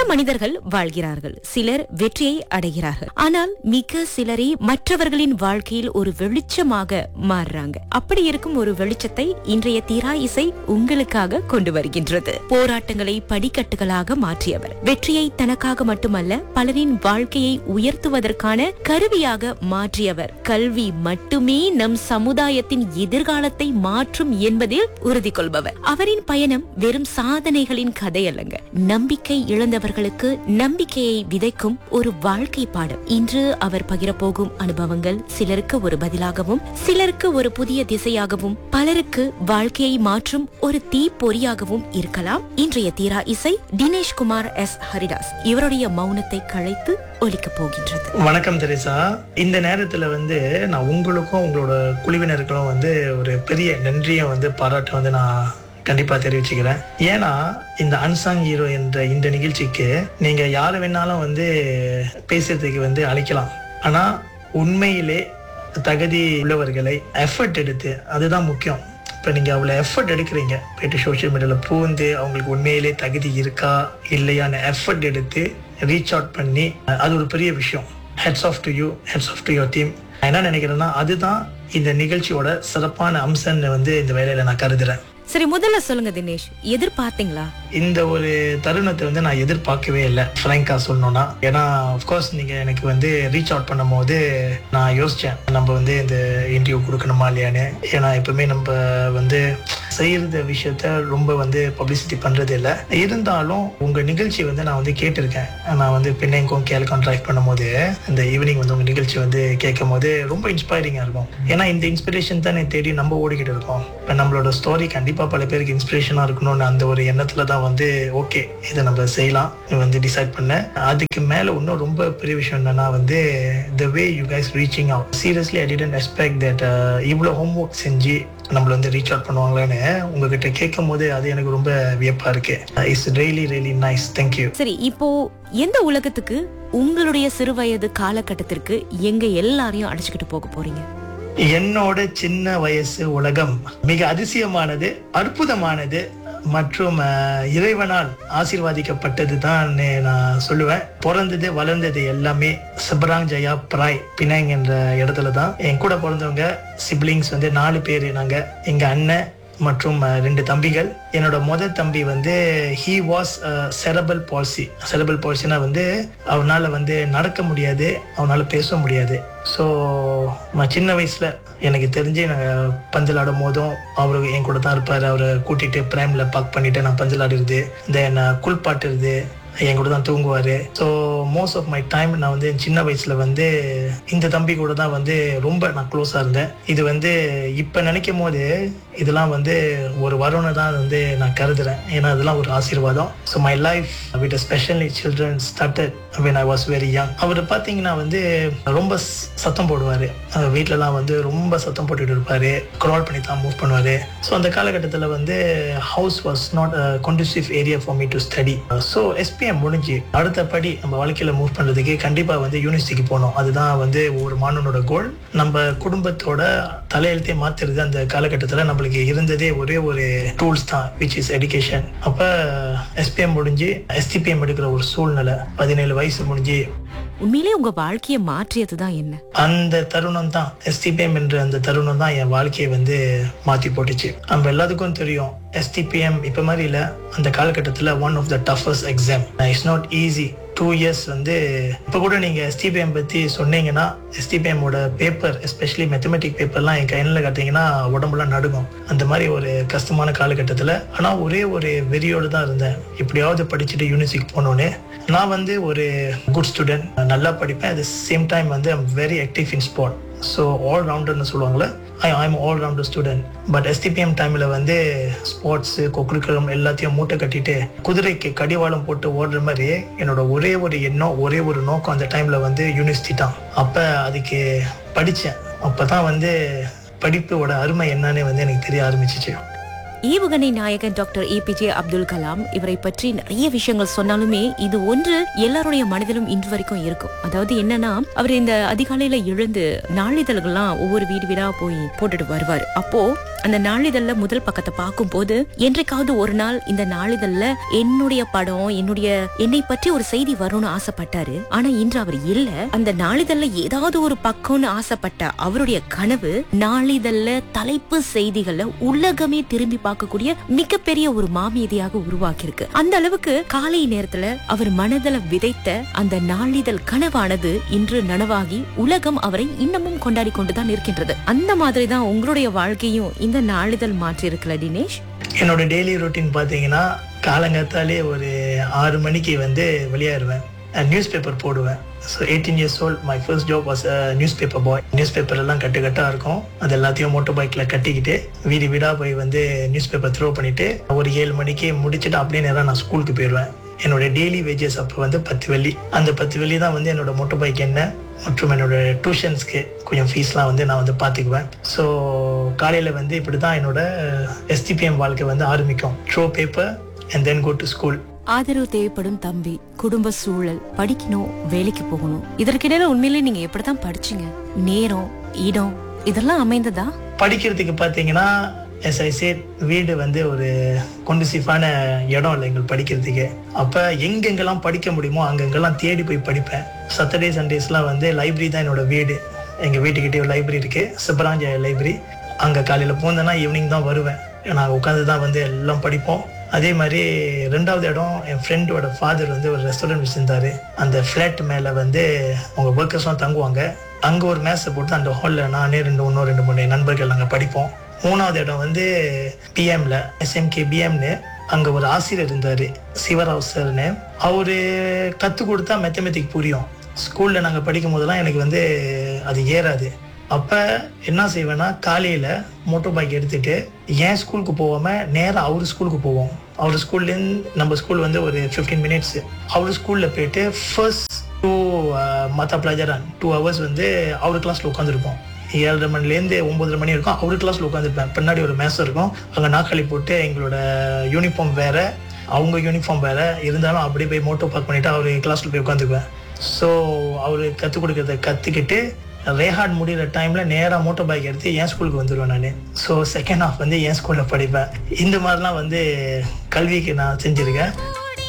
மனிதர்கள் வாழ்கிறார்கள் சிலர் வெற்றியை அடைகிறார்கள் ஆனால் மிக சிலரே மற்றவர்களின் வாழ்க்கையில் ஒரு வெளிச்சமாக மாறுறாங்க அப்படி இருக்கும் ஒரு வெளிச்சத்தை இன்றைய தீரா இசை உங்களுக்காக கொண்டு வருகின்றது போராட்டங்களை படிக்கட்டுகளாக மாற்றியவர் வெற்றியை தனக்காக மட்டுமல்ல பலரின் வாழ்க்கையை உயர்த்துவதற்கான கருவியாக மாற்றியவர் கல்வி மட்டுமே நம் சமுதாயத்தின் எதிர்காலத்தை மாற்றும் என்பதில் உறுதி கொள்பவர் அவரின் பயணம் வெறும் சாதனைகளின் கதை அல்லங்க நம்பிக்கை இழந்தவர்களுக்கு நம்பிக்கையை விதைக்கும் ஒரு வாழ்க்கை பாடம் இன்று அவர் பகிரப்போகும் அனுபவங்கள் சிலருக்கு ஒரு பதிலாகவும் சிலருக்கு ஒரு புதிய திசையாகவும் பலருக்கு வாழ்க்கையை மாற்றும் ஒரு தீப்பொறியாகவும் இருக்கலாம் இன்றைய தீரா இசை தினேஷ் குமார் எஸ் ஹரிதாஸ் இவருடைய மௌனத்தை களைத்து ஒலிக்கப் போகின்றது வணக்கம் தெரேசா இந்த நேரத்துல வந்து நான் உங்களுக்கும் உங்களோட குழுவினருக்கும் வந்து ஒரு பெரிய நன்றியை வந்து பாராட்ட வந்து நான் கண்டிப்பா தெரிவிச்சுக்கிறேன் ஏன்னா இந்த அன்சாங் ஹீரோ என்ற இந்த நிகழ்ச்சிக்கு நீங்க யாரை வேணாலும் வந்து பேசுறதுக்கு வந்து அழைக்கலாம் ஆனா உண்மையிலே தகுதி உள்ளவர்களை எஃபர்ட் எடுத்து அதுதான் முக்கியம் இப்போ நீங்கள் அவ்வளோ எஃபர்ட் எடுக்கிறீங்க போயிட்டு சோஷியல் மீடியாவில் பூந்து அவங்களுக்கு உண்மையிலே தகுதி இருக்கா இல்லையான்னு எஃபர்ட் எடுத்து ரீச் அவுட் பண்ணி அது ஒரு பெரிய விஷயம் hats off to you hats off to your team நான் என்ன நினைக்கிறேன்னா அதுதான் இந்த நிகழ்ச்சியோட சிறப்பான அம்சம்னு வந்து இந்த வேலையில நான் கருதுறேன் சரி முதல்ல சொல்லுங்க தினேஷ் எதிர்பார்த்தீங்களா இந்த ஒரு தருணத்தை வந்து நான் எதிர்பார்க்கவே இல்லை ஃப்ரேங்கா சொல்லணும்னா ஏன்னா அஃப்கோர்ஸ் நீங்க எனக்கு வந்து ரீச் அவுட் பண்ணும் போது நான் யோசிச்சேன் நம்ம வந்து இந்த இன்டர்வியூ கொடுக்கணுமா இல்லையான்னு ஏன்னா எப்பவுமே நம்ம வந்து செய்யறது விஷயத்த ரொம்ப வந்து பப்ளிசிட்டி பண்றது இல்லை இருந்தாலும் உங்க நிகழ்ச்சி வந்து நான் வந்து கேட்டிருக்கேன் நான் வந்து பின்னைக்கும் கேள்கம் ட்ரைவ் பண்ணும்போது இந்த ஈவினிங் வந்து உங்க நிகழ்ச்சி வந்து கேட்கும் போது ரொம்ப இன்ஸ்பைரிங்கா இருக்கும் ஏன்னா இந்த இன்ஸ்பிரேஷன் தானே தேடி நம்ம ஓடிக்கிட்டு இருக்கோம் இப்போ நம்மளோட ஸ்டோரி கண்டிப்பா பல பேருக்கு இன்ஸ்பிரேஷனா இருக்கணும்னு அந்த ஒரு எண்ணத்துல தான் வந்து ஓகே இதை நம்ம செய்யலாம் வந்து டிசைட் பண்ணேன் அதுக்கு மேல இன்னும் ரொம்ப பெரிய விஷயம் என்னன்னா வந்து the way you guys reaching out seriously I didn't expect that இவ்வளோ ஹோம் ஒர்க் செஞ்சு நம்மள வந்து ரீச் அவுட் பண்ணுவாங்களான்னு உங்ககிட்ட கேட்கும் போது அது எனக்கு ரொம்ப வியப்பா இருக்கு it's really really nice thank you சரி இப்போ எந்த உலகத்துக்கு உங்களுடைய சிறுவயது காலகட்டத்திற்கு எங்க எல்லாரையும் அழைச்சுக்கிட்டு போக போறீங்க என்னோட சின்ன வயசு உலகம் மிக அதிசயமானது அற்புதமானது மற்றும் அஹ், இறைவனால் ஆசீர்வாதிக்கப்பட்டது தான் நான் சொல்லுவேன் பிறந்தது வளர்ந்தது எல்லாமே சிபராங் ஜெயா பிராய் பினாங் என்ற இடத்துல தான் என் கூட பிறந்தவங்க சிப்ளிங்ஸ் வந்து நாலு பேர் நாங்க எங்க அண்ணன் மற்றும் அஹ், ரெண்டு தம்பிகள் என்னோட முதல் தம்பி வந்து he was cerebral palsy cerebral பால்சினா வந்து அவனால வந்து நடக்க முடியாது அவனால பேச முடியாது ஸோ நான் சின்ன வயசுல எனக்கு தெரிஞ்சு நான் பந்தல் ஆடும் போதும் அவரு என் கூட தான் இருப்பாரு அவரை கூட்டிட்டு பிரைம்ல பார்க் பண்ணிட்டு நான் பந்தல் ஆடுறது தென் குளிப்பாட்டுறது என் கூட தான் தூங்குவாரு so most of my time நான் வந்து என் சின்ன வயசுல வந்து இந்த தம்பி கூட தான் வந்து ரொம்ப நான் க்ளோஸா இருந்தேன் இது வந்து இப்ப நினைக்கும் போது இதெல்லாம் வந்து ஒரு வரம்னு தான் வந்து நான் கருதுறேன் ஏன்னா இதெல்லாம் ஒரு ஆசீர்வாதம் so my life with specially children started when I was very young அவர் பார்த்தீங்கன்னா வந்து ரொம்ப ஸ்- சத்தம் போடுவார் வீட்டிலலாம் வந்து ரொம்ப சத்தம் போட்டுட்டு இருப்பாரு க்ரால் பண்ணி தான் மூவ் பண்ணுவார் ஸோ அந்த காலகட்டத்தில் வந்து house was not conducive area for me to study so SPM முடிஞ்சு அடுத்தபடி நம்ம வாழ்க்கையில் மூவ் பண்ணுறதுக்கு கண்டிப்பாக வந்து யூனிவர்சிட்டிக்கு போகணும் அதுதான் வந்து ஒரு மாணவனோட கோல் நம்ம குடும்பத்தோட தலையெழுத்தே மாத்துறது அந்த காலகட்டத்தில் நம்மளுக்கு இருந்ததே ஒரே ஒரு டூல்ஸ் தான் விச் இஸ் எடுகேஷன் அப்போ எஸ்பிஎம் முடிஞ்சு எஸ்டிபிஎம் எடுக்கிற ஒரு சூழ்நிலை பதினேழு வயசு முடிஞ்சு உண்மையிலே உங்க வாழ்க்கையை மாற்றியதுதான் என்ன அந்த தருணம் தான் எஸ்டிபிஎம் என்ற அந்த தருணம் தான் என் வாழ்க்கையை வந்து மாத்தி போட்டுச்சு நம்ம எல்லாத்துக்கும் தெரியும் எஸ்டிபிஎம் இப்ப மாதிரி இல்ல அந்த காலகட்டத்தில் one of the toughest exam it's not easy two years வந்து இப்போ கூட நீங்க எஸ்டிபிஎம் பத்தி சொன்னீங்கன்னா எஸ்டிபிஎம்மோட பேப்பர் எஸ்பெஷலி மேத்தமெட்டிக் பேப்பர்லாம் என் கையில் கட்டிங்கன்னா உடம்புலாம் நடுங்கும் அந்த மாதிரி ஒரு கஷ்டமான காலகட்டத்தில் ஆனால் ஒரே ஒரு வெறியோடு தான் இருந்தேன் எப்படியாவது படிச்சுட்டு யூனிவர்சிட்டிக்கு போகணுன்னு நான் வந்து ஒரு குட் ஸ்டூடெண்ட் நல்லா படிப்பேன் அட் சேம் டைம் வந்து I'm very active in sport so all ரவுண்டர்னு சொல்லுவாங்களே I I'm all rounder student but STPM டைமில் வந்து ஸ்போர்ட்ஸு கொக்குரிக்குலம் எல்லாத்தையும் மூட்டை கட்டிட்டு குதிரைக்கு கடிவாளம் போட்டு ஓடுற மாதிரி என்னோட ஒரே ஒரு எண்ணம் ஒரே ஒரு நோக்கம் அந்த டைமில் வந்து யூனிவர்சிட்டி தான் அப்போ அதுக்கு படித்தேன் அப்போ தான் வந்து படிப்போட அருமை என்னன்னு வந்து எனக்கு தெரிய ஆரம்பிச்சிச்சு ஏவுகணை நாயகன் டாக்டர் ஏபிஜே அப்துல் கலாம் இவரை பற்றி நிறைய விஷயங்கள் சொன்னாலுமே இது ஒன்று எல்லாருடைய மனதிலும் இன்று வரைக்கும் இருக்கும் அதாவது என்னன்னா அவர் இந்த அதிகாலையில எழுந்து நாளிதழ்கள்லாம் ஒவ்வொரு வீடு வீடா போய் போட்டுட்டு வருவார் அப்போ அந்த நாளிதழ்ல முதல் பக்கத்தை பார்க்கும்போது என்றைக்காவது ஒரு நாள் இந்த நாளிதழ்ல என்னுடைய படம் என்னுடைய என்னை பற்றி ஒரு செய்தி வரும்னு ஆசைப்பட்டாரு ஆனா இன்று அவர் இல்ல அந்த நாளிதழ்ல ஏதாவது ஒரு பக்கம்னு ஆசைப்பட்ட அவருடைய கனவு நாளிதழ்ல தலைப்பு செய்திகள்ல உலகமே திரும்பி பார்க்கக்கூடிய மிகப்பெரிய ஒரு மாமேதியாக உருவாக்கி இருக்கு அந்த அளவுக்கு காலை நேரத்துல அவர் மனதில விதைத்த அந்த நாளிதழ் கனவானது இன்று நனவாகி உலகம் அவரை இன்னமும் கொண்டாடி கொண்டுதான் இருக்கின்றது அந்த மாதிரி தான் உங்களுடைய வாழ்க்கையும் இந்த நாளிதழ் மாற்றி இருக்குல்ல தினேஷ் என்னோட டெய்லி ரொட்டீன் பார்த்தீங்கன்னா காலங்காத்தாலே ஒரு ஆறு மணிக்கு வந்து வெளியாயிருவேன் நியூஸ் பேப்பர் போடுவேன் so eighteen years old my first job was newspaper boy newspaper எல்லாம் கட்டு கட்டாக இருக்கும் அது எல்லாத்தையும் மோட்டர் பைக்கில் கட்டிக்கிட்டு வீடு வீடாக போய் வந்து நியூஸ் பேப்பர் த்ரோ பண்ணிட்டு ஒரு ஏழு மணிக்கு முடிச்சுட்டு அப்படியே நேரம் நான் ஸ்கூலுக்கு போயிடுவேன் என்னோட டெய்லி வேஜஸ் அப்போ வந்து பத்து வெள்ளி அந்த பத்து வெள்ளி தான் வந்து என்னோட மோட்டர் பைக் என்ன மற்றும் என்னோட டியூஷன்ஸ்க்கு கொஞ்சம் ஃபீஸ்லாம் வந்து நான் வந்து பார்த்துக்குவேன் ஸோ காலையில் வந்து இப்படி தான் என்னோட எஸ்டிபிஎம் வாழ்க்கை வந்து ஆரம்பிக்கும் throw paper and then go to school ஆதரவு தேவைப்படும் தம்பி குடும்ப சூழல் படிக்கணும் வேலைக்கு போகணும் இதற்கிடையில உண்மையிலேயே நீங்க எப்படிதான் படிச்சீங்க நேரம் இடம் இதெல்லாம் அமைந்ததா படிக்கிறதுக்கு பார்த்தீங்கன்னா எஸ் ஐ சேட் வீடு வந்து ஒரு கொண்டுசிஃபான இடம் இல்லை எங்களுக்கு படிக்கிறதுக்கு அப்போ எங்கெங்கெல்லாம் படிக்க முடியுமோ அங்கங்கெல்லாம் தேடி போய் படிப்பேன் சாட்டர்டே சண்டேஸ்லாம் வந்து லைப்ரரி தான் என்னோட வீடு எங்கள் வீட்டுக்கிட்டே ஒரு லைப்ரரி இருக்கு சிப்பராஞ்ச லைப்ரரி அங்கே காலையில் போந்தேன்னா ஈவினிங் தான் வருவேன் நான் உட்காந்து தான் வந்து எல்லாம் படிப்போம் அதே மாதிரி ரெண்டாவது இடம் என் ஃப்ரெண்டோட ஃபாதர் வந்து ஒரு ரெஸ்டாரண்ட் வச்சிருந்தாரு அந்த ஃப்ளாட் மேலே வந்து அவங்க ஒர்க்கர்ஸ்லாம் தங்குவாங்க அங்கே ஒரு மேசை போட்டு அந்த ஹாலில் நானே ரெண்டு இன்னும் ரெண்டு மூணு நண்பர்கள் நாங்கள் படிப்போம் மூணாவது இடம் வந்து பிஎம்ல எஸ்எம்கே பிஎம்னு அங்கே ஒரு ஆசிரியர் இருந்தார் சிவராவ் சார்னு அவர் கற்றுக் கொடுத்தா மெத்தமெட்டிக் புரியும் ஸ்கூலில் நாங்கள் படிக்கும் போதெல்லாம் எனக்கு வந்து அது ஏறாது அப்போ என்ன செய்வேன்னா காலையில் மோட்டர் பைக் எடுத்துட்டு என் ஸ்கூலுக்கு போகாமல் நேராக அவர் ஸ்கூலுக்கு போவோம் அவர் ஸ்கூல்லேருந்து நம்ம ஸ்கூல் வந்து ஒரு ஃபிஃப்டீன் மினிட்ஸ் அவர் ஸ்கூலில் போயிட்டு ஃபர்ஸ்ட் டூ மற்ற பிளாஜரான் டூ ஹவர்ஸ் வந்து அவர் கிளாஸில் உட்காந்துருப்போம் ஏழரை மணிலேருந்து ஒம்பதரை மணி இருக்கும் அவர் கிளாஸில் உட்காந்துருப்பேன் பின்னாடி ஒரு மேசம் இருக்கும் அங்கே நாற்காலி போட்டு எங்களோட யூனிஃபார்ம் வேற அவங்க யூனிஃபார்ம் வேற இருந்தாலும் அப்படியே போய் மோட்டோ பார்க் பண்ணிட்டு அவர் கிளாஸில் போய் உட்காந்துக்குவேன் ஸோ அவர் கற்றுக் கொடுக்கறத கற்றுக்கிட்டு ரேஹார்ட் முடிகிற டைமில் நேராக மோட்டர் பைக் எடுத்து என் ஸ்கூலுக்கு வந்துடுவேன் நான் ஸோ செகண்ட் ஹாஃப் வந்து என் ஸ்கூலில் படிப்பேன் இந்த மாதிரிலாம் வந்து கல்விக்கு நான் செஞ்சுருக்கேன்